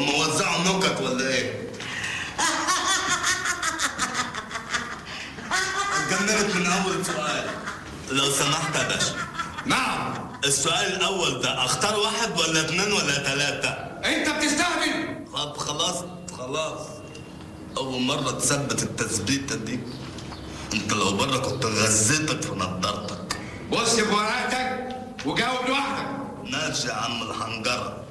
هم وزعوا نكت ولا ايه؟ اتجننت من اول سؤال لو سمحت يا باشا نعم السؤال الاول ده اختار واحد ولا اتنين ولا تلاتة انت بتستهبل طب خلاص خلاص اول مرة تثبت التثبيتة دي انت لو بره كنت غزيتك في نضارتك بص بورقتك وجاوب لوحدك ماشي يا عم الحنجرة